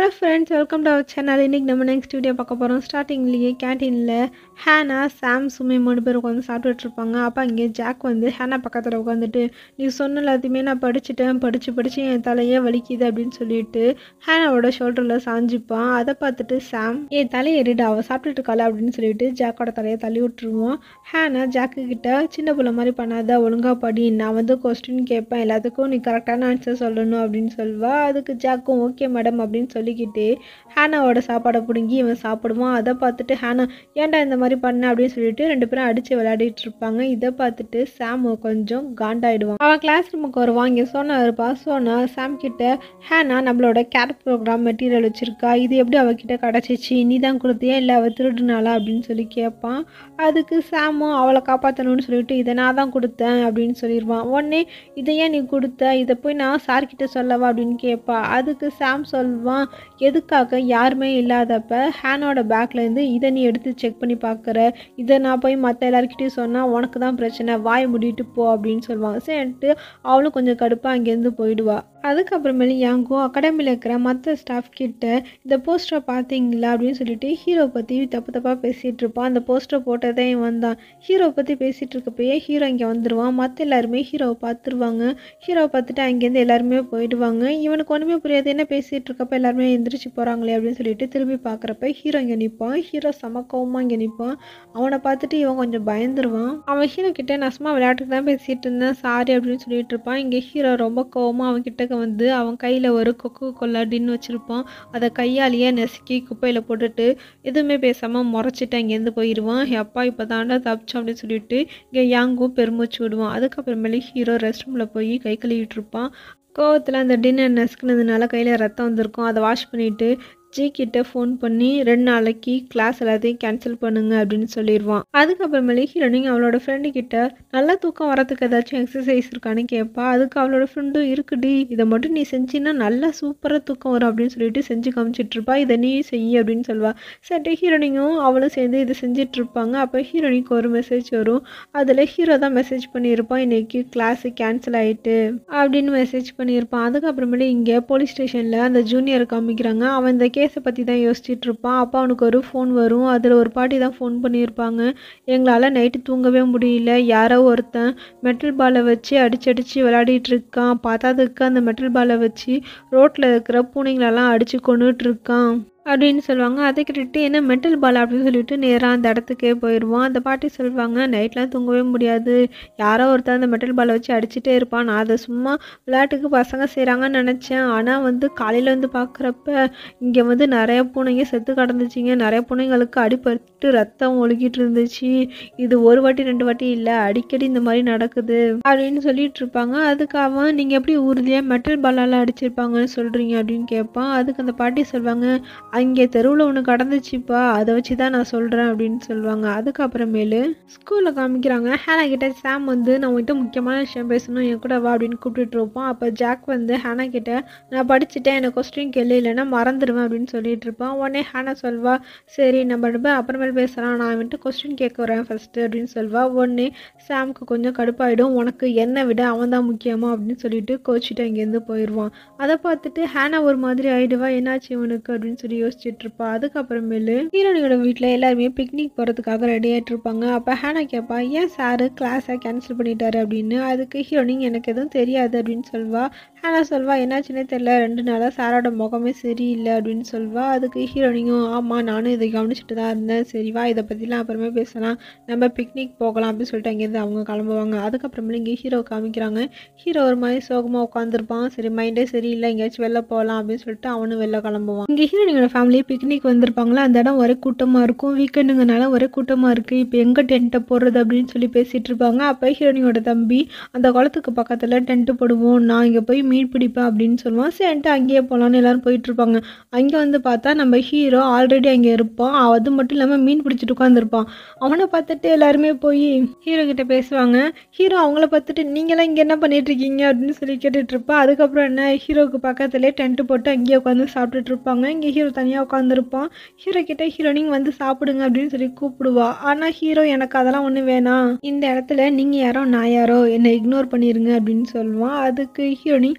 hello friends welcome to our channel இன்றைக்கி நம்ம next video பார்க்க போகிறோம் ஸ்டார்டிங்லேயே கேன்டீனில் ஹேனா சாம் சுமி மூணு பேர் உட்காந்து சாப்பிட்டுட்டு இருப்பாங்க அப்போ இங்கே ஜாக் வந்து ஹேனா பக்கத்தில் உட்காந்துட்டு நீ சொன்ன எல்லாத்தையுமே நான் படிச்சுட்டேன் படித்து படித்து என் தலையே வலிக்குது அப்படின்னு சொல்லிட்டு ஹேனாவோட ஷோல்டரில் சாஞ்சிப்பான் அதை பார்த்துட்டு சாம் ஏன் தலையை எறிடு அவள் சாப்பிட்டுட்டு இருக்காள அப்படின்னு சொல்லிட்டு ஜாக்கோட தலையை தள்ளி விட்டுருவோம் ஹேனா ஜாக்கு கிட்ட சின்ன பிள்ளை மாதிரி பண்ணாத ஒழுங்காக படி நான் வந்து கொஸ்டின் கேட்பேன் எல்லாத்துக்கும் நீ கரெக்டான ஆன்சர் சொல்லணும் அப்படின்னு சொல்வா அதுக்கு ஜாக்கும் ஓகே மேடம் அப்படின்னு சொல்லிக்கிட்டு ஹேனாவோட சாப்பாடை பிடுங்கி இவன் சாப்பிடுவான் அதை பார்த்துட்டு ஹேனா ஏன்டா இந்த மாதிரி பண்ண அப்படின்னு சொல்லிட்டு ரெண்டு பேரும் அடித்து விளையாடிட்டு இருப்பாங்க இதை பார்த்துட்டு சாம் கொஞ்சம் காண்டாயிடுவான் அவன் கிளாஸ் ரூமுக்கு வருவான் இங்கே சோனா இருப்பா சோனா சாம் கிட்ட ஹேனா நம்மளோட கேட் ப்ரோக்ராம் மெட்டீரியல் வச்சிருக்கா இது எப்படி அவகிட்ட கிடச்சிச்சு நீ தான் கொடுத்தியா இல்லை அவள் திருடுனாளா அப்படின்னு சொல்லி கேட்பான் அதுக்கு சாமும் அவளை காப்பாற்றணும்னு சொல்லிட்டு இதை நான் தான் கொடுத்தேன் அப்படின்னு சொல்லிடுவான் உடனே இதை ஏன் நீ கொடுத்த இதை போய் நான் சார்கிட்ட சொல்லவா அப்படின்னு கேட்பா அதுக்கு சாம் சொல்வான் எதுக்காக யாருமே இல்லாதப்ப ஹேனோட பேக்லேருந்து இதை நீ எடுத்து செக் பண்ணி பார்க்குற இதை நான் போய் மற்ற எல்லாருக்கிட்டையும் சொன்னால் உனக்கு தான் பிரச்சனை வாய் மூடிட்டு போ அப்படின்னு சொல்லுவான் சரின்ட்டு அவளும் கொஞ்சம் கடுப்பாக அங்கேருந்து போயிடுவா அதுக்கப்புறமேலு யாங்கோ அகாடமியில் இருக்கிற மற்ற ஸ்டாஃப் கிட்ட இந்த போஸ்டரை பார்த்தீங்களா அப்படின்னு சொல்லிட்டு ஹீரோ பற்றி தப்பு தப்பாக பேசிகிட்டு இருப்பான் அந்த போஸ்டரை போட்டதே இவன் தான் ஹீரோ பற்றி பேசிகிட்டு இருக்கப்பயே ஹீரோ இங்கே வந்துடுவான் மற்ற எல்லாருமே ஹீரோவை பார்த்துருவாங்க ஹீரோவை பார்த்துட்டு அங்கேருந்து எல்லாருமே போயிடுவாங்க இவனுக்கு ஒன்றுமே புரியாது என்ன பேசிகிட்டு இருக்கப்ப எல்லாருமே எந்திரிச்சு போகிறாங்களே அப்படின்னு சொல்லிட்டு திரும்பி பார்க்குறப்ப ஹீரோ இங்கே நிற்பான் ஹீரோ சமக்கவமாக இங்கே நிற்பான் அவனை பார்த்துட்டு இவன் கொஞ்சம் பயந்துருவான் அவன் ஹீரோ கிட்ட நான் சும்மா விளையாட்டுக்கு தான் பேசிகிட்டு இருந்தேன் சாரி அப்படின்னு சொல்லிட்டு இருப்பான் இங்கே ஹீரோ ரொம்ப கோவமாக அவன் கிட்டக்க வந்து அவன் கையில் ஒரு கொக்கு கொல்லா டின்னு வச்சுருப்பான் அதை கையாலேயே நசுக்கி குப்பையில் போட்டுட்டு எதுவுமே பேசாமல் முறைச்சிட்டு அங்கேருந்து போயிடுவான் அப்பா இப்போ தாண்டா தப்பிச்சோம் அப்படின்னு சொல்லிட்டு இங்கே யாங்கும் பெருமூச்சு விடுவான் அதுக்கப்புறமேலே ஹீரோ ரெஸ்ட் ரூமில் போய் கை கழுவிட்டு இருப்பான் கோவத்தில் அந்த டின்னர் நசுக்குனதுனால கையில் ரத்தம் வந்திருக்கும் அதை வாஷ் பண்ணிவிட்டு ஜி கிட்ட ஃபோன் பண்ணி ரெண்டு நாளைக்கு கிளாஸ் எல்லாத்தையும் கேன்சல் பண்ணுங்க அப்படின்னு சொல்லிடுவான் அதுக்கப்புறமேலே ஹீரோனிங் அவளோட ஃப்ரெண்டு கிட்ட நல்லா தூக்கம் வரதுக்கு ஏதாச்சும் எக்ஸசைஸ் இருக்கான்னு கேட்பா அதுக்கு அவளோட ஃப்ரெண்டும் இருக்குடி இதை மட்டும் நீ செஞ்சின்னா நல்லா சூப்பராக தூக்கம் வரும் அப்படின்னு சொல்லிட்டு செஞ்சு காமிச்சிட்டு இருப்பா இதை நீ செய் அப்படின்னு சொல்வா சரி ஹீரோனிங்கும் அவளும் சேர்ந்து இதை செஞ்சுட்டு இருப்பாங்க அப்போ ஹீரோனிக்கு ஒரு மெசேஜ் வரும் அதில் ஹீரோ தான் மெசேஜ் பண்ணியிருப்பான் இன்னைக்கு கிளாஸு கேன்சல் ஆகிட்டு அப்படின்னு மெசேஜ் பண்ணியிருப்பான் அதுக்கப்புறமேலே இங்கே போலீஸ் ஸ்டேஷனில் அந்த ஜூனியரை காமிக்கிறாங்க அவன் இந்த கேஸை பற்றி தான் யோசிச்சுட்டு இருப்பான் அப்போ அவனுக்கு ஒரு ஃபோன் வரும் அதில் ஒரு பாட்டி தான் ஃபோன் பண்ணியிருப்பாங்க எங்களால் நைட்டு தூங்கவே முடியல யாரோ ஒருத்தன் மெட்டல் பாலை வச்சு அடிச்சு அடித்து விளையாடிட்டு இருக்கான் பார்த்ததுக்கு அந்த மெட்டல் பாலை வச்சு ரோட்டில் இருக்கிற பூனைங்களெல்லாம் அடித்து கொண்டுட்டு இருக்கான் அப்படின்னு சொல்லுவாங்க அதை கேட்டுட்டு என்ன மெட்டல் பால் அப்படின்னு சொல்லிட்டு நேராக அந்த இடத்துக்கே போயிடுவான் அந்த பாட்டி சொல்லுவாங்க நைட்லாம் தூங்கவே முடியாது யாரோ ஒருத்தர் அந்த மெட்டல் பாலை வச்சு அடிச்சுட்டே இருப்பான் நான் அதை சும்மா விளையாட்டுக்கு பசங்க செய்கிறாங்கன்னு நினச்சேன் ஆனால் வந்து காலையில் வந்து பார்க்குறப்ப இங்கே வந்து நிறைய பூனைங்க செத்து கிடந்துச்சிங்க நிறைய பூனைங்களுக்கு அடிபட்டு ரத்தம் ஒழுகிட்டு இருந்துச்சு இது ஒரு வாட்டி ரெண்டு வாட்டி இல்லை அடிக்கடி இந்த மாதிரி நடக்குது அப்படின்னு சொல்லிட்டு இருப்பாங்க அதுக்கு அவன் நீங்கள் எப்படி உறுதியாக மெட்டல் பாலால் அடிச்சிருப்பாங்கன்னு சொல்கிறீங்க அப்படின்னு கேட்பான் அதுக்கு அந்த பாட்டி சொல்லுவாங்க அங்கே தெருவில் ஒன்று கடந்துச்சுப்பா அதை வச்சு தான் நான் சொல்கிறேன் அப்படின்னு சொல்லுவாங்க அதுக்கப்புறமேலு ஸ்கூலில் காமிக்கிறாங்க ஹேனா கிட்ட சாம் வந்து நான் உங்ககிட்ட முக்கியமான விஷயம் பேசணும் என் கூட வா அப்படின்னு கூப்பிட்டுட்டு இருப்பான் அப்போ ஜாக் வந்து ஹேனா கிட்ட நான் படிச்சுட்டேன் எனக்கு கொஸ்டின் கேள்வி இல்லைன்னா மறந்துடுவேன் அப்படின்னு சொல்லிட்டு இருப்பான் உடனே ஹேனா சொல்வா சரி நம்ம ரெண்டு பேரும் அப்புறமேல் பேசலாம் நான் வந்துட்டு கொஸ்டின் கேட்க வரேன் ஃபஸ்ட்டு அப்படின்னு சொல்வா உடனே சாம்க்கு கொஞ்சம் கடுப்பாயிடும் உனக்கு என்னை விட அவன் தான் முக்கியமா அப்படின்னு சொல்லிட்டு கோச்சிட்டு அங்கேருந்து போயிடுவான் அதை பார்த்துட்டு ஹேனா ஒரு மாதிரி ஆயிடுவா என்னாச்சு இவனுக்கு அப்படின்னு சொல்லி யோசிச்சுட்டு இருப்பா அதுக்கப்புறமேலு ஹீரோனியோட வீட்டில் எல்லாருமே பிக்னிக் போகிறதுக்காக ரெடி ஆகிட்டு இருப்பாங்க அப்போ ஹேனா கேட்பா ஏன் சாரு கிளாஸை கேன்சல் பண்ணிட்டாரு அப்படின்னு அதுக்கு ஹீரோனிங் எனக்கு எதுவும் தெரியாது அப்படின்னு சொல்வா ஹேனா சொல்வா என்னாச்சுன்னே தெரில ரெண்டு நாளாக சாரோட முகமே சரியில்லை அப்படின்னு சொல்வா அதுக்கு ஹீரோனிங்கும் ஆமாம் நானும் இதை கவனிச்சுட்டு தான் இருந்தேன் சரி வா இதை பற்றிலாம் அப்புறமே பேசலாம் நம்ம பிக்னிக் போகலாம் அப்படின்னு சொல்லிட்டு அங்கேருந்து அவங்க கிளம்புவாங்க அதுக்கப்புறமேல இங்கே ஹீரோ காமிக்கிறாங்க ஹீரோ ஒரு மாதிரி சோகமாக உட்காந்துருப்பான் சரி மைண்டே சரியில்லை எங்கேயாச்சும் வெளில போகலாம் அப்படின்னு சொல்லிட்டு அவனும் வெளில கிளம்புவான் இங்கே ஹீரோனியோட ஃபேமிலி பிக்னிக் வந்திருப்பாங்களா அந்த இடம் ஒரே கூட்டமாக இருக்கும் வீக்கெண்டுங்கனால ஒரே கூட்டமாக இருக்குது இப்போ எங்கே டென்ட்டை போடுறது அப்படின்னு சொல்லி பேசிகிட்டு இருப்பாங்க அப்போ ஹீரோனியோட தம்பி அந்த குளத்துக்கு பக்கத்தில் டென்ட்டு போடுவோம் நான் இங்கே போய் மீன் பிடிப்பேன் அப்படின்னு சொல்லுவான் சரின்ட்டு அங்கேயே போகலான்னு எல்லாரும் போயிட்டு இருப்பாங்க அங்கே வந்து பார்த்தா நம்ம ஹீரோ ஆல்ரெடி அங்கே இருப்பான் அது மட்டும் இல்லாமல் மீன் பிடிச்சிட்டு உட்காந்துருப்பான் அவனை பார்த்துட்டு எல்லாருமே போய் ஹீரோ கிட்ட பேசுவாங்க ஹீரோ அவங்கள பார்த்துட்டு நீங்களாம் இங்கே என்ன பண்ணிட்டு இருக்கீங்க அப்படின்னு சொல்லி கேட்டுட்டு இருப்பா அதுக்கப்புறம் என்ன ஹீரோக்கு பக்கத்துலேயே டென்ட்டு போட்டு அங்கேயே உட்காந்து சாப்பிட்டுட்டு இருப்பாங்க இங்கே ஹீரோ தனியாக உட்காந்துருப்பான் ஹீரோ கிட்ட ஹீரோனிங் வந்து சாப்பிடுங்க அப்படின்னு சொல்லி கூப்பிடுவா ஆனால் ஹீரோ எனக்கு அதெல்லாம் ஒன்றும் வேணாம் இந்த இடத்துல நீங்கள் யாரோ நான் யாரோ என்னை இக்னோர் பண்ணிடுங்க அப்படின்னு சொல்லுவான் அதுக்கு ஹீரோனி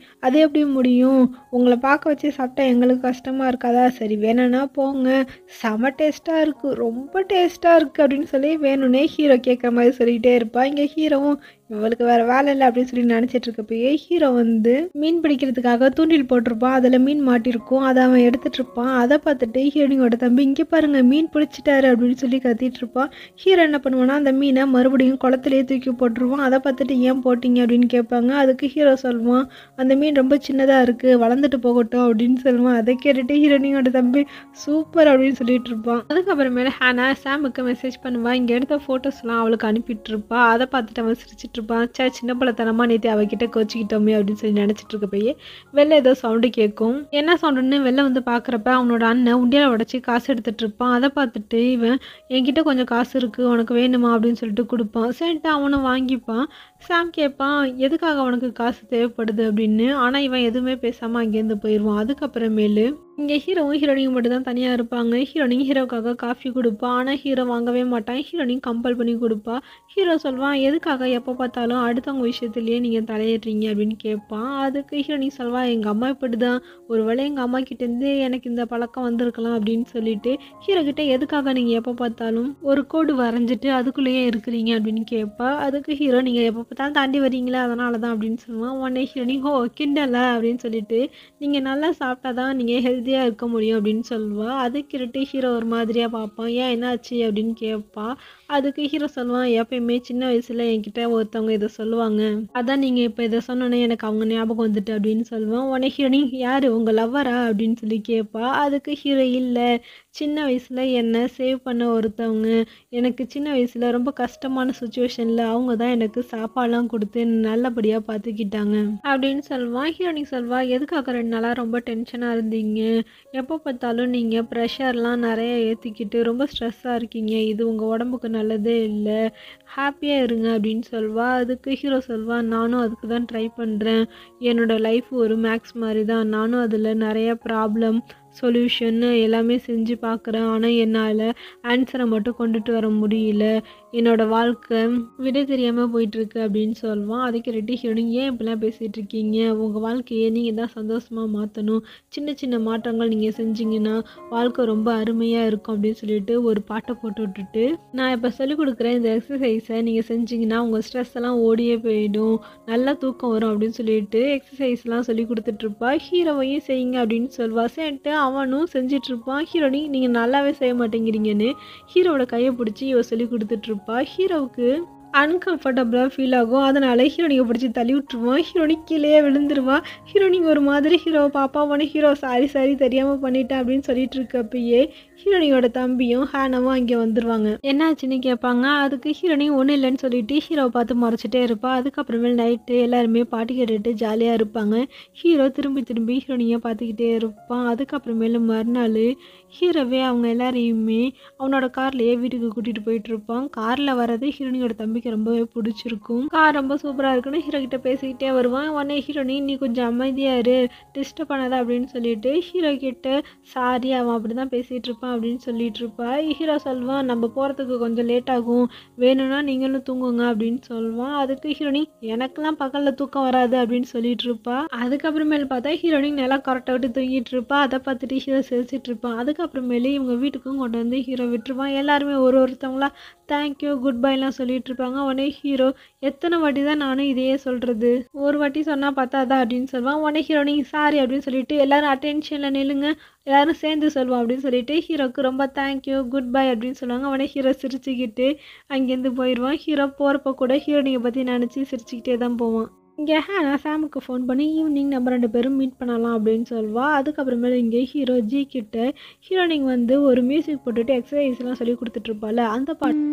அது எப்படி முடியும் உங்களை பார்க்க வச்சு சாப்பிட்டா எங்களுக்கு கஷ்டமாக இருக்காதா சரி வேணும்னா போங்க செம டேஸ்ட்டாக இருக்குது ரொம்ப டேஸ்ட்டாக இருக்குது அப்படின்னு சொல்லி வேணும்னே ஹீரோ கேட்குற மாதிரி சொல்லிக்கிட்டே இருப்பா இங்கே ஹீரோவும் இவளுக்கு வேறு வேலை இல்லை அப்படின்னு சொல்லி நினச்சிட்டு இருக்கப்பயே ஹீரோ வந்து மீன் பிடிக்கிறதுக்காக தூண்டில் போட்டிருப்பான் அதில் மீன் மாட்டிருக்கும் அதை அவன் எடுத்துட்டு இருப்பான் அதை பார்த்துட்டு ஹீரோனியோட தம்பி இங்கே பாருங்க மீன் பிடிச்சிட்டாரு அப்படின்னு சொல்லி கத்திட்டு இருப்பான் ஹீரோ என்ன பண்ணுவான்னா அந்த மீனை மறுபடியும் குளத்துலேயே தூக்கி போட்டுருவான் அதை பார்த்துட்டு ஏன் போட்டீங்க அப்படின்னு கேட்பாங்க அதுக்கு ஹீரோ சொல்லுவான் அந்த மீன் ரொம்ப சின்னதாக இருக்குது வளர்ந்துட்டு போகட்டும் அப்படின்னு சொல்லுவான் அதை கேட்டுட்டு ஹீரோனியோட தம்பி சூப்பர் அப்படின்னு சொல்லிட்டு இருப்பான் அதுக்கப்புறமேல ஹேனா சாமுக்கு மெசேஜ் பண்ணுவா இங்கே எடுத்த ஃபோட்டோஸ்லாம் அவளுக்கு அனுப்பிட்டு இருப்பா அதை பார்த்துட்டு அவன் சிரிச்சிட்டு இருப்பான் சே சின்ன பிள்ளைத்தனமா நேற்று அவகிட்ட கோச்சிக்கிட்டோமே அப்படின்னு சொல்லி நினச்சிட்டு இருக்கப்பயே வெளில ஏதோ சவுண்டு கேட்கும் என்ன சவுண்டுன்னு வெளில வந்து பார்க்குறப்ப அவனோட அண்ணன் உண்டியால உடச்சி காசு எடுத்துட்டு இருப்பான் அதை பார்த்துட்டு இவன் என்கிட்ட கொஞ்சம் காசு இருக்குது உனக்கு வேணுமா அப்படின்னு சொல்லிட்டு கொடுப்பான் சரின்ட்டு அவனும் வாங்கிப்பான் சாம் கேட்பான் எதுக்காக அவனுக்கு காசு தேவைப்படுது அப்படின்னு ஆனால் இவன் எதுவுமே பேசாமல் அங்கேருந்து போயிடுவான் அதுக்கப்புறமேலு இங்கே ஹீரோவும் ஹீரோனியும் மட்டும் தான் தனியாக இருப்பாங்க ஹீரோனிங் ஹீரோக்காக காஃபி கொடுப்பா ஆனால் ஹீரோ வாங்கவே மாட்டான் ஹீரோனிங் கம்பல் பண்ணி கொடுப்பா ஹீரோ சொல்வான் எதுக்காக எப்போ பார்த்தாலும் அடுத்தவங்க விஷயத்துலேயே நீங்கள் தலையிடுறீங்க அப்படின்னு கேட்பான் அதுக்கு ஹீரோனிங் சொல்வா எங்கள் அம்மா இப்படி தான் ஒருவேளை எங்கள் அம்மா கிட்டேருந்து எனக்கு இந்த பழக்கம் வந்திருக்கலாம் அப்படின்னு சொல்லிட்டு ஹீரோ கிட்ட எதுக்காக நீங்கள் எப்போ பார்த்தாலும் ஒரு கோடு வரைஞ்சிட்டு அதுக்குள்ளேயே இருக்கிறீங்க அப்படின்னு கேட்பா அதுக்கு ஹீரோ நீங்கள் எப்போ பார்த்தாலும் தாண்டி வரீங்களா அதனால தான் அப்படின்னு சொல்லுவான் உடனே ஹீரோனிங் ஹோ கிண்டல அப்படின்னு சொல்லிட்டு நீங்கள் நல்லா சாப்பிட்டா தான் நீங்கள் ஹெல்த்தியாக இருக்க முடியும் அப்படின்னு சொல்லுவா அதுக்கிட்டு ஹீரோ ஒரு மாதிரியாக பார்ப்பான் ஏன் என்னாச்சு அப்படின்னு கேட்பா அதுக்கு ஹீரோ சொல்லுவான் எப்பயுமே சின்ன வயசில் என்கிட்ட ஒருத்தவங்க இதை சொல்லுவாங்க அதான் நீங்கள் இப்போ இதை சொன்னோன்னே எனக்கு அவங்க ஞாபகம் வந்துட்டு அப்படின்னு சொல்லுவான் உடனே ஹீரோனி யார் உங்கள் லவ்வரா அப்படின்னு சொல்லி கேட்பா அதுக்கு ஹீரோ இல்லை சின்ன வயசில் என்னை சேவ் பண்ண ஒருத்தவங்க எனக்கு சின்ன வயசில் ரொம்ப கஷ்டமான சுச்சுவேஷனில் அவங்க தான் எனக்கு சாப்பாடுலாம் கொடுத்து நல்லபடியாக பார்த்துக்கிட்டாங்க அப்படின்னு சொல்லுவான் ஹீரோனி சொல்வா எதுக்காக ரெண்டு நாளாக ரொம்ப டென்ஷனாக இருந்தீங்க எப்போ பார்த்தாலும் நீங்கள் ப்ரெஷர்லாம் நிறைய ஏற்றிக்கிட்டு ரொம்ப ஸ்ட்ரெஸ்ஸாக இருக்கீங்க இது உங்கள் உடம்புக்கு நல்லதே இல்லை ஹாப்பியாக இருங்க அப்படின்னு சொல்வா அதுக்கு ஹீரோ சொல்வா நானும் அதுக்கு தான் ட்ரை பண்ணுறேன் என்னோடய லைஃப் ஒரு மேக்ஸ் மாதிரி தான் நானும் அதில் நிறைய ப்ராப்ளம் சொல்யூஷன் எல்லாமே செஞ்சு பார்க்குறேன் ஆனால் என்னால் ஆன்சரை மட்டும் கொண்டுட்டு வர முடியல என்னோடய வாழ்க்கை விட தெரியாமல் போயிட்டுருக்கு அப்படின்னு சொல்லுவான் அதுக்கு ரெட்டி ஹீரோனிங் ஏன் இப்படிலாம் பேசிகிட்டு இருக்கீங்க உங்கள் வாழ்க்கையை நீங்கள் தான் சந்தோஷமாக மாற்றணும் சின்ன சின்ன மாற்றங்கள் நீங்கள் செஞ்சீங்கன்னா வாழ்க்கை ரொம்ப அருமையாக இருக்கும் அப்படின்னு சொல்லிட்டு ஒரு பாட்டை போட்டு விட்டுட்டு நான் இப்போ சொல்லிக் கொடுக்குறேன் இந்த எக்ஸசைஸை நீங்கள் செஞ்சீங்கன்னா உங்கள் ஸ்ட்ரெஸ் எல்லாம் ஓடியே போயிடும் நல்லா தூக்கம் வரும் அப்படின்னு சொல்லிட்டு எக்ஸசைஸ்லாம் சொல்லி கொடுத்துட்ருப்பா ஹீரோவையும் செய்யுங்க அப்படின்னு சொல்வா சரின்ட்டு அவனும் செஞ்சிட்ருப்பான் ஹீரோனி நீங்கள் நல்லாவே செய்ய மாட்டேங்கிறீங்கன்னு ஹீரோவோட கையை பிடிச்சி இவ சொல்லி கொடுத்துட்ருப்பா ஹீரோவுக்கு அன்கம்ஃபர்டபுளாக ஃபீல் ஆகும் அதனால் ஹீரோனியை பிடிச்சி தள்ளி விட்டுருவான் ஹீரோனி கீழேயே விழுந்துருவா ஹீரோனி ஒரு மாதிரி ஹீரோவை பாப்பா உடனே ஹீரோ சாரி சாரி தெரியாமல் பண்ணிட்டேன் அப்படின்னு சொல்லிட்டு இருக்கப்பயே ஹீரோனியோட தம்பியும் ஹேனவும் அங்கே வந்துருவாங்க என்னாச்சுன்னு கேட்பாங்க அதுக்கு ஹீரோனி ஒன்றும் இல்லைன்னு சொல்லிட்டு ஹீரோவை பார்த்து முறைச்சிட்டே இருப்பா அதுக்கப்புறமேல் நைட்டு எல்லாருமே பாட்டு கேட்டுட்டு ஜாலியாக இருப்பாங்க ஹீரோ திரும்பி திரும்பி ஹீரோனியை பார்த்துக்கிட்டே இருப்பான் அதுக்கப்புறமேலு மறுநாள் ஹீரோவே அவங்க எல்லாரையுமே அவனோட கார்லேயே வீட்டுக்கு கூட்டிகிட்டு போயிட்டு இருப்பான் காரில் வர்றது ஹீரோனியோட தம்பிக்கு ரொம்பவே பிடிச்சிருக்கும் கார் ரொம்ப சூப்பராக இருக்குன்னு ஹீரோ கிட்ட பேசிக்கிட்டே வருவான் உடனே ஹீரோனி நீ கொஞ்சம் அமைதியாக இரு டிஸ்டர்ப் பண்ணாத அப்படின்னு சொல்லிட்டு ஹீரோ கிட்ட சாரி அவன் அப்படி தான் பேசிகிட்டு இருப்பான் அப்படின்னு சொல்லிட்டு இருப்பா ஹீரோ சொல்வான் நம்ம போகிறதுக்கு கொஞ்சம் லேட் ஆகும் வேணும்னா நீங்களும் தூங்குங்க அப்படின்னு சொல்லுவான் அதுக்கு ஹீரோனி எனக்கெல்லாம் பகலில் தூக்கம் வராது அப்படின்னு சொல்லிட்டு இருப்பா அதுக்கப்புறமேல் பார்த்தா ஹீரோனி நல்லா கரெக்டாக விட்டு தூங்கிட்டு இருப்பா அதை பார்த்துட்டு ஹீரோ சிரிச்சிட்டு இருப்பான் அதுக்கப்புறமேலே இவங்க வீட்டுக்கும் கொண்டு வந்து ஹீரோ விட்டுருவான் எல்லாருமே ஒரு ஒருத்தவங்களா தேங்க்யூ குட் பைலாம் சொல்லிட்டு இருப்பாங்க உடனே ஹீரோ எத்தனை வாட்டி தான் நானும் இதையே சொல்கிறது ஒரு வாட்டி சொன்னால் பத்தாதா அப்படின்னு சொல்லுவான் உடனே ஹீரோனி சாரி அப்படின்னு சொல்லிட்டு எல்லாரும் அட்டென்ஷனில் நில்லுங்க எல்லாரும் சேர்ந்து சொல்லுவோம் அப்படின்னு சொல்லிட்டு ஹீரோக்கு ரொம்ப தேங்க்யூ குட் பை அப்படின்னு சொல்லுவாங்க உடனே ஹீரோ சிரிச்சுக்கிட்டு அங்கேருந்து போயிடுவான் ஹீரோ போகிறப்ப கூட ஹீரோனியை பற்றி நினச்சி சிரிச்சுக்கிட்டே தான் போவான் இங்கே ஹேனா சாமுக்கு ஃபோன் பண்ணி ஈவினிங் நம்ம ரெண்டு பேரும் மீட் பண்ணலாம் அப்படின்னு சொல்வா அதுக்கப்புறமேல இங்கே ஹீரோ ஜி கிட்ட ஹீரோனிங் வந்து ஒரு மியூசிக் போட்டுட்டு எக்ஸசைஸ்லாம் சொல்லி கொடுத்துட்ருப்பாள் அந்த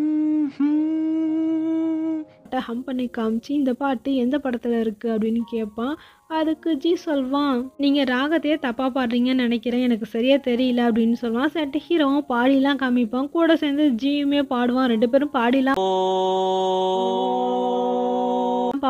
பாட்டை ஹம் பண்ணி காமிச்சு இந்த பாட்டு எந்த படத்தில் இருக்குது அப்படின்னு கேட்பான் அதுக்கு ஜி சொல்வான் நீங்கள் ராகத்தையே தப்பாக பாடுறீங்கன்னு நினைக்கிறேன் எனக்கு சரியாக தெரியல அப்படின்னு சொல்லுவான் சட்டு ஹீரோவும் பாடிலாம் காமிப்பான் கூட சேர்ந்து ஜியுமே பாடுவான் ரெண்டு பேரும் பாடிலாம்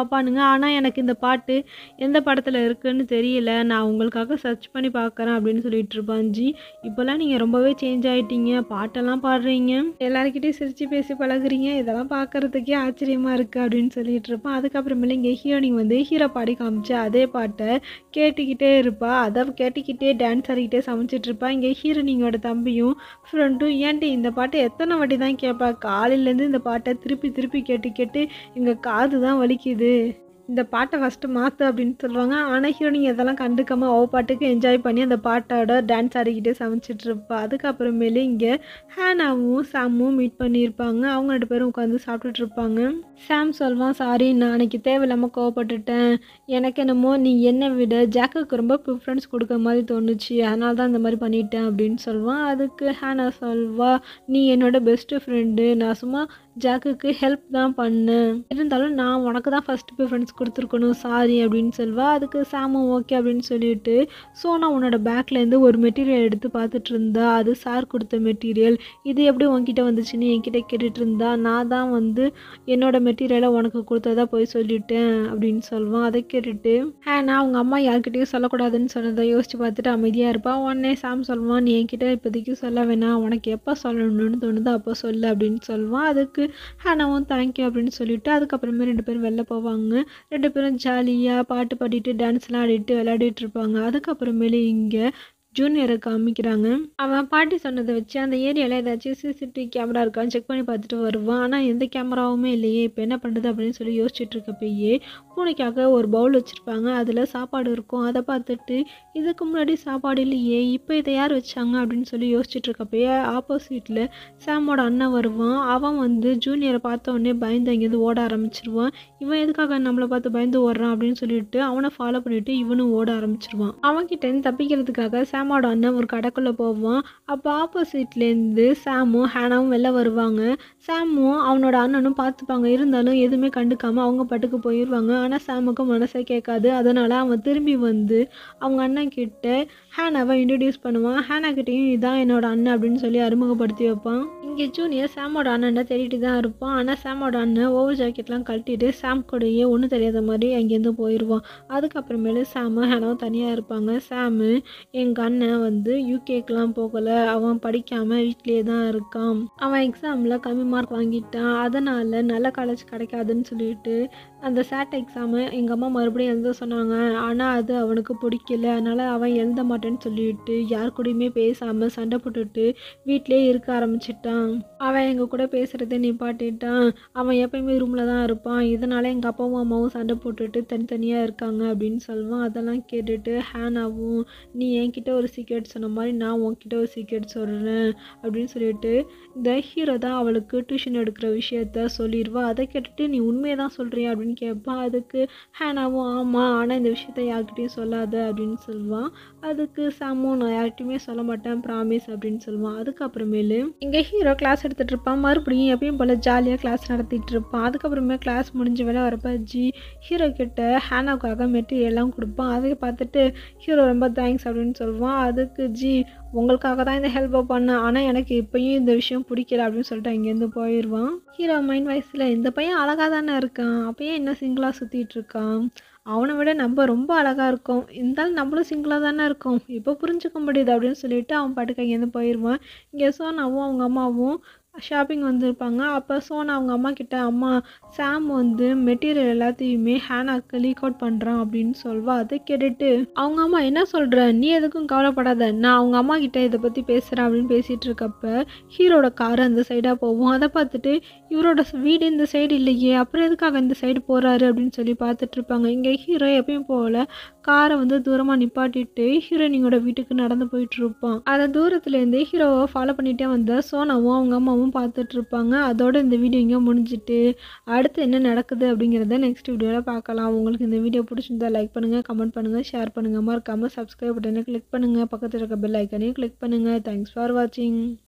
பார்ப்பானுங்க ஆனால் எனக்கு இந்த பாட்டு எந்த படத்தில் இருக்குன்னு தெரியல நான் உங்களுக்காக சர்ச் பண்ணி பார்க்குறேன் அப்படின்னு சொல்லிட்டு இருப்பான் ஜி இப்போல்லாம் நீங்கள் ரொம்பவே சேஞ்ச் ஆகிட்டீங்க பாட்டெல்லாம் பாடுறீங்க எல்லாருக்கிட்டையும் சிரித்து பேசி பழகுறீங்க இதெல்லாம் பார்க்குறதுக்கே ஆச்சரியமாக இருக்குது அப்படின்னு சொல்லிட்டு இருப்பான் அதுக்கப்புறமேல இங்கே ஹீரோனிங் வந்து ஹீரோ பாடி காமிச்சு அதே பாட்டை கேட்டுக்கிட்டே இருப்பா அதை கேட்டுக்கிட்டே டான்ஸ் ஆடிக்கிட்டே சமைச்சிட்டு இருப்பா இங்கே ஹீரோனிங்கோட தம்பியும் ஃப்ரெண்டும் ஏன்டி இந்த பாட்டை எத்தனை வாட்டி தான் கேட்பா காலையிலேருந்து இந்த பாட்டை திருப்பி திருப்பி கேட்டு கேட்டு எங்கள் காது தான் வலிக்குது இந்த பாட்டை ஃபஸ்ட்டு மாற்று அப்படின்னு சொல்லுவாங்க ஆனால் ஹீரோனிங் இதெல்லாம் கண்டுக்காம அவ பாட்டுக்கு என்ஜாய் பண்ணி அந்த பாட்டோட டான்ஸ் ஆடிக்கிட்டே சமைச்சிட்டு இருப்பா அதுக்கப்புறமேலே இங்கே ஹேனாவும் சாமும் மீட் பண்ணியிருப்பாங்க அவங்க ரெண்டு பேரும் உட்காந்து சாப்பிட்டுட்டு இருப்பாங்க சாம் சொல்வான் சாரி நான் அன்னைக்கு தேவையில்லாமல் கோவப்பட்டுட்டேன் எனக்கு என்னமோ நீ என்னை விட ஜாக்குக்கு ரொம்ப ப்ரிஃபரன்ஸ் கொடுக்குற மாதிரி தோணுச்சு அதனால தான் இந்த மாதிரி பண்ணிட்டேன் அப்படின்னு சொல்வான் அதுக்கு ஹேனா சொல்வா நீ என்னோட பெஸ்ட்டு ஃப்ரெண்டு நான் சும்மா ஜாக்குக்கு ஹெல்ப் தான் பண்ணேன் இருந்தாலும் நான் உனக்கு தான் ஃபஸ்ட் ப்ரிஃபரன்ஸ் கொடுத்துருக்கணும் சாரி அப்படின்னு சொல்வா அதுக்கு சாமும் ஓகே அப்படின்னு சொல்லிட்டு சோனா உன்னோட பேக்லேருந்து ஒரு மெட்டீரியல் எடுத்து பார்த்துட்டு இருந்தா அது சார் கொடுத்த மெட்டீரியல் இது எப்படி உன்கிட்ட வந்துச்சுன்னு என்கிட்ட கேட்டுட்டு இருந்தா நான் தான் வந்து என்னோட மெட்டீரியலை உனக்கு கொடுத்ததா போய் சொல்லிட்டேன் அப்படின்னு சொல்லுவான் அதை கேட்டுட்டு நான் அவங்க அம்மா யார்கிட்டயும் சொல்லக்கூடாதுன்னு சொன்னதை யோசிச்சு பார்த்துட்டு அமைதியாக இருப்பான் உடனே சாம் சொல்லுவான் நீ என்கிட்ட இப்போதைக்கு சொல்ல வேணாம் உனக்கு எப்போ சொல்லணும்னு தோணுதோ அப்போ சொல்லு அப்படின்னு சொல்லுவான் அதுக்கு ஹேனாவும் தேங்க்யூ அப்படின்னு சொல்லிட்டு அதுக்கப்புறமே ரெண்டு பேரும் வெளில போவாங்க ரெண்டு பேரும் ஜாலியாக பாட்டு பாடிட்டு டான்ஸ்லாம் ஆடிட்டு விளையாடிட்டு இருப்பாங்க அதுக்கப்புறமேலே இங்கே ஜூனியரை காமிக்கிறாங்க அவன் பாட்டி சொன்னதை வச்சு அந்த ஏரியாவில் ஏதாச்சும் சிசிடிவி கேமரா இருக்கான்னு செக் பண்ணி பார்த்துட்டு வருவான் ஆனால் எந்த கேமராவுமே இல்லையே இப்போ என்ன பண்ணுறது அப்படின்னு சொல்லி யோசிச்சுட்டு இருக்கப்பயே பூனைக்காக ஒரு பவுல் வச்சுருப்பாங்க அதில் சாப்பாடு இருக்கும் அதை பார்த்துட்டு இதுக்கு முன்னாடி சாப்பாடு இல்லையே இப்போ இதை யார் வச்சாங்க அப்படின்னு சொல்லி யோசிச்சுட்டு இருக்கப்பயே ஆப்போசிட்டில் சாமோட அண்ணன் வருவான் அவன் வந்து ஜூனியரை பார்த்த உடனே பயந்து அங்கேருந்து ஓட ஆரம்பிச்சிருவான் இவன் எதுக்காக நம்மளை பார்த்து பயந்து ஓடுறான் அப்படின்னு சொல்லிட்டு அவனை ஃபாலோ பண்ணிட்டு இவனும் ஓட ஆரம்பிச்சிருவான் அவன்கிட்ட தப்பிக்கிறதுக்காக சாமோட அண்ணன் ஒரு கடைக்குள்ளே போவான் அப்போ ஆப்போசிட்லேருந்து சாமும் ஹேனாவும் வெளில வருவாங்க சாமும் அவனோட அண்ணனும் பார்த்துப்பாங்க இருந்தாலும் எதுவுமே கண்டுக்காமல் அவங்க பாட்டுக்கு போயிடுவாங்க ஆனால் சாமுக்கு மனசே கேட்காது அதனால் அவன் திரும்பி வந்து அவங்க அண்ணன் கிட்ட ஹேனாவை இன்ட்ரடியூஸ் பண்ணுவான் ஹேனா கிட்டேயும் இதான் என்னோட அண்ணன் அப்படின்னு சொல்லி அறிமுகப்படுத்தி வைப்பான் இங்கே ஜூனியர் சாமோட அண்ணனை தேடிட்டு தான் இருப்பான் ஆனால் சாமோட அண்ணன் ஓவர் ஜாக்கெட்லாம் கழட்டிட்டு சாம் கூடயே ஒன்றும் தெரியாத மாதிரி அங்கேருந்து போயிடுவான் அதுக்கப்புறமேலு சாமு ஹேனாவும் தனியாக இருப்பாங்க சாமு எங்கள் அண்ணன் வந்து யூகேக்கெலாம் போகலை அவன் படிக்காமல் வீட்டிலேயே தான் இருக்கான் அவன் எக்ஸாமில் கம்மி மார்க் வாங்கிட்டான் அதனால் நல்ல காலேஜ் கிடைக்காதுன்னு சொல்லிட்டு அந்த சேட் எக்ஸாமு எங்கள் அம்மா மறுபடியும் எழுத சொன்னாங்க ஆனால் அது அவனுக்கு பிடிக்கல அதனால் அவன் எழுத மாட்டேன்னு சொல்லிட்டு யார் கூடயுமே பேசாமல் சண்டை போட்டுட்டு வீட்டிலே இருக்க ஆரம்பிச்சிட்டான் அவன் எங்கள் கூட பேசுகிறத நிப்பாட்டிட்டான் அவன் எப்பயுமே ரூமில் தான் இருப்பான் இதனால் எங்கள் அப்பாவும் அம்மாவும் சண்டை போட்டுட்டு தனித்தனியாக இருக்காங்க அப்படின்னு சொல்லுவான் அதெல்லாம் கேட்டுட்டு ஹேனாவும் நீ என்கிட்ட ஒரு சீக்ரெட் சொன்ன மாதிரி நான் உன்கிட்ட ஒரு சீக்ரெட் சொல்கிறேன் அப்படின்னு சொல்லிட்டு இந்த ஹீரோ தான் அவளுக்கு டியூஷன் எடுக்கிற விஷயத்த சொல்லிடுவா அதை கேட்டுட்டு நீ உண்மையை தான் சொல்கிறியா அப்படின்னு கேட்பான் அதுக்கு ஹேனாவும் ஆமாம் ஆனால் இந்த விஷயத்த யார்கிட்டயும் சொல்லாத அப்படின்னு சொல்லுவான் அதுக்கு சாமும் நான் யார்கிட்டயுமே சொல்ல மாட்டேன் ப்ராமிஸ் அப்படின்னு சொல்லுவான் அதுக்கப்புறமேலு இங்கே ஹீரோ கிளாஸ் எடுத்துகிட்டு இருப்பான் மறுபடியும் எப்பயும் போல் ஜாலியாக கிளாஸ் நடத்திட்டு இருப்பான் அதுக்கப்புறமே கிளாஸ் முடிஞ்ச வேலை வரப்ப ஜி ஹீரோ கிட்ட ஹேனாவுக்காக மெட்டீரியல்லாம் கொடுப்பான் அதை பார்த்துட்டு ஹீரோ ரொம்ப தேங்க்ஸ் அப்படின்னு சொல்லுவான் அதுக்கு ஜி உங்களுக்காக தான் இந்த ஹெல்ப்பை பண்ணேன் ஆனால் எனக்கு இப்பயும் இந்த விஷயம் பிடிக்கல அப்படின்னு சொல்லிட்டு அங்கேருந்து போயிடுவான் ஹீரோ மைண்ட் வயசில் இந்த பையன் அழகாக தானே இருக்கான் அப்பயே என்ன சிங்கிளாக சுற்றிட்டு இருக்கான் அவனை விட நம்ம ரொம்ப அழகாக இருக்கோம் இருந்தாலும் நம்மளும் சிங்கிளாக தானே இருக்கோம் இப்போ புரிஞ்சுக்க முடியுது அப்படின்னு சொல்லிட்டு அவன் பாட்டுக்கு அங்கேருந்து போயிடுவான் இங்கே சோனாவும் அவங்க அம்மாவும் ஷாப்பிங் வந்திருப்பாங்க அப்போ சோனா அவங்க அம்மா கிட்ட அம்மா சாம் வந்து மெட்டீரியல் எல்லாத்தையுமே ஹேனாக்கு லீக் அவுட் பண்ணுறான் அப்படின்னு சொல்வா அதை கேட்டுட்டு அவங்க அம்மா என்ன சொல்கிற நீ எதுக்கும் கவலைப்படாத நான் அவங்க அம்மா கிட்ட இதை பற்றி பேசுகிறேன் அப்படின்னு பேசிகிட்டு இருக்கப்ப ஹீரோட கார் அந்த சைடாக போகும் அதை பார்த்துட்டு இவரோட வீடு இந்த சைடு இல்லையே அப்புறம் எதுக்காக இந்த சைடு போகிறாரு அப்படின்னு சொல்லி பார்த்துட்டு இருப்பாங்க இங்கே ஹீரோ எப்பயும் போல் காரை வந்து தூரமாக நிப்பாட்டிட்டு ஹீரோயினியோட வீட்டுக்கு நடந்து போயிட்டு இருப்பான் அதை தூரத்துலேருந்து ஹீரோவை ஃபாலோ பண்ணிகிட்டே வந்த சோனாவும் அவங்க அம்மாவும் பார்த்துட்டு இருப்பாங்க அதோட இந்த வீடியோ இங்கே முடிஞ்சிட்டு அடுத்து என்ன நடக்குது அப்படிங்கிறத நெக்ஸ்ட் வீடியோவில் பார்க்கலாம் உங்களுக்கு இந்த வீடியோ பிடிச்சிருந்தா லைக் பண்ணுங்கள் கமெண்ட் பண்ணுங்கள் ஷேர் பண்ணுங்கள் மறக்காமல் சப்ஸ்கிரைப் பட்டனை கிளிக் பண்ணுங்கள் பக்கத்தில் இருக்க பெல் ஐக்கனையும் கிளிக் பண்ணுங்கள் தேங்க்ஸ் ஃபார் வாட்சிங்